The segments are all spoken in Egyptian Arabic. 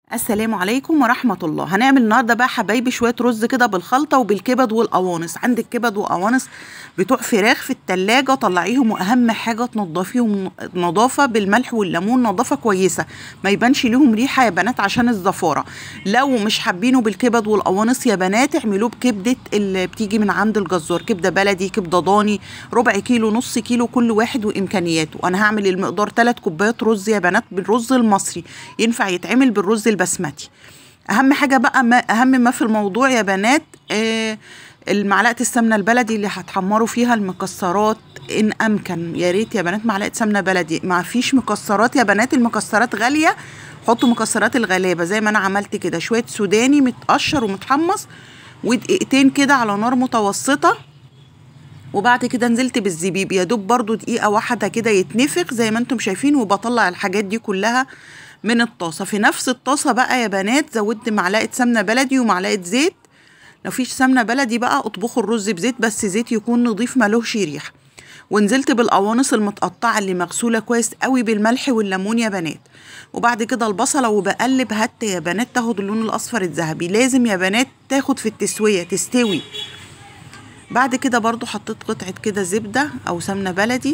السلام عليكم ورحمة الله هنعمل النهاردة بقى حبايبي شوية رز كده بالخلطة وبالكبد والقوانص عندك كبد وقوانص بتوع فراخ في التلاجة طلعيهم وأهم حاجة تنضفيهم نظافة بالملح والليمون نظافة كويسة ما يبانش ليهم ريحة يا بنات عشان الزفارة لو مش حابينه بالكبد والقوانص يا بنات اعملوه بكبدة اللي بتيجي من عند الجزار كبدة بلدي كبدة ضاني ربع كيلو نص كيلو كل واحد وإمكانياته أنا هعمل المقدار 3 كوبايات رز يا بنات بالرز المصري ينفع يتعمل بالرز البسمتي اهم حاجه بقى ما اهم ما في الموضوع يا بنات آه المعلقه السمنه البلدي اللي هتحمروا فيها المكسرات ان امكن يا ريت يا بنات معلقه سمنه بلدي ما فيش مكسرات يا بنات المكسرات غاليه حطوا مكسرات الغلابه زي ما انا عملت كده شويه سوداني متقشر ومتحمص ودقيقتين كده على نار متوسطه وبعد كده نزلت بالزبيب يا دوب برضو دقيقه واحده كده يتنفخ زي ما انتم شايفين وبطلع الحاجات دي كلها من الطاسه في نفس الطاسه بقى يا بنات زودت معلقه سمنه بلدي ومعلقه زيت لو فيش سمنه بلدي بقى اطبخوا الرز بزيت بس زيت يكون نظيف ملوش ريحه ونزلت بالقوانص المتقطعه اللي مغسوله كويس قوي بالملح والليمون يا بنات وبعد كده البصله وبقلب حتى يا بنات تاخد اللون الاصفر الذهبي لازم يا بنات تاخد في التسويه تستوي بعد كده برضو حطيت قطعه كده زبده او سمنه بلدي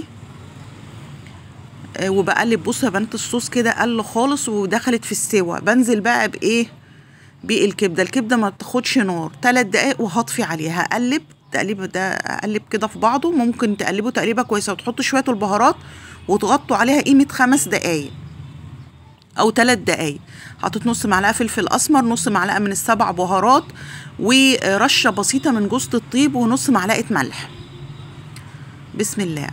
وبقلب بصوا يا بنات الصوص كده قل خالص ودخلت في السوا بنزل بقى بايه بالكبده الكبده ما تاخدش نار 3 دقايق وهطفي عليها اقلب تقليب ده اقلب كده في بعضه ممكن تقلبوا تقليبه كويسه وتحطوا شويه البهارات وتغطوا عليها قيمه خمس دقايق او 3 دقايق حطيت نص معلقه فلفل اسمر نص معلقه من السبع بهارات ورشه بسيطه من جوز الطيب ونص معلقه ملح بسم الله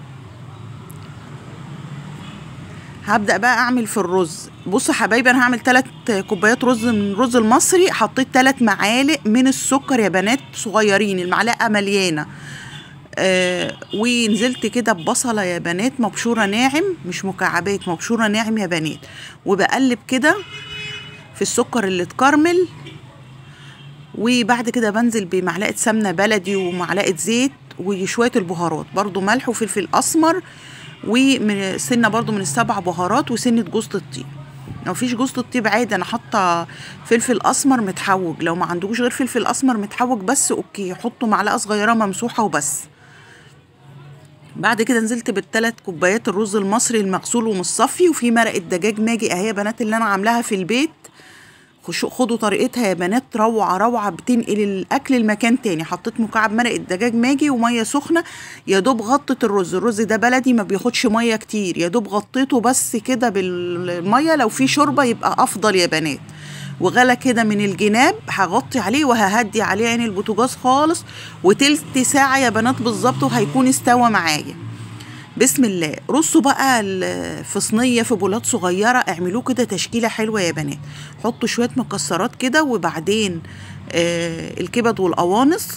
هبدا بقى اعمل في الرز بصوا حبايبي انا هعمل 3 كوبايات رز من الرز المصري حطيت 3 معالق من السكر يا بنات صغيرين المعلقه مليانه آه ونزلت كده ببصله يا بنات مبشوره ناعم مش مكعبات مبشوره ناعم يا بنات وبقلب كده في السكر اللي اتكرمل وبعد كده بنزل بمعلقه سمنه بلدي ومعلقه زيت وشويه البهارات برضو ملح وفلفل اسمر ومن سنه برضو من السبع بهارات وسنه جوز الطيب لو مفيش جوز الطيب عادي انا حاطه فلفل اسمر متحوج لو ما عندكوش غير فلفل اسمر متحوج بس اوكي حطوا معلقه صغيره ممسوحه وبس بعد كده نزلت بالثلاث كوبايات الرز المصري المغسول ومصفي وفي مرقه دجاج ماجي اهي يا بنات اللي انا عاملاها في البيت خدوا طريقتها يا بنات روعه روعه بتنقل الاكل لمكان تاني حطيت مكعب مرقه دجاج ماجي وميه سخنه يا دوب غطت الرز الرز ده بلدي ما بياخدش ميه كتير يا دوب غطيته بس كده بالميه لو في شوربه يبقى افضل يا بنات وغلى كده من الجناب هغطي عليه وههدي عليه عين البوتاجاز خالص وتلت ساعه يا بنات بالظبط وهيكون استوى معايا بسم الله رصوا بقى في صينيه في بولات صغيره اعملوه كده تشكيله حلوه يا بنات حطوا شويه مكسرات كده وبعدين آه الكبد والقوانص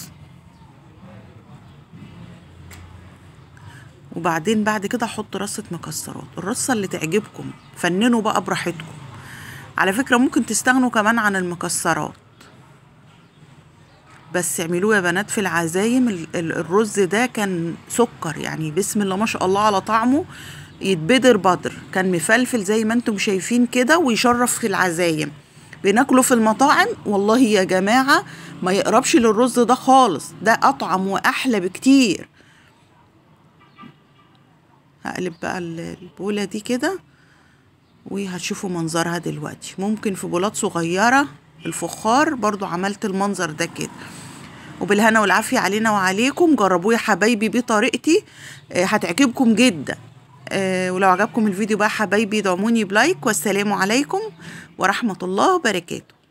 وبعدين بعد كده حط رصه مكسرات الرصه اللي تعجبكم فننوا بقى براحتكم على فكره ممكن تستغنوا كمان عن المكسرات بس اعملوه يا بنات في العزايم الرز ده كان سكر يعني بسم الله ما شاء الله على طعمه يتبدر بدر كان مفلفل زي ما انتم شايفين كده ويشرف في العزايم بناكله في المطاعم والله يا جماعة ما يقربش للرز ده خالص ده أطعم وأحلى بكتير هقلب بقى البولة دي كده وهتشوفوا منظرها دلوقتي ممكن في بولات صغيرة الفخار برضو عملت المنظر ده كده وبالهنا والعافية علينا وعليكم جربوه يا حبايبي بطريقتي هتعجبكم جدا ولو عجبكم الفيديو بقى حبايبي دعموني بلايك والسلام عليكم ورحمة الله وبركاته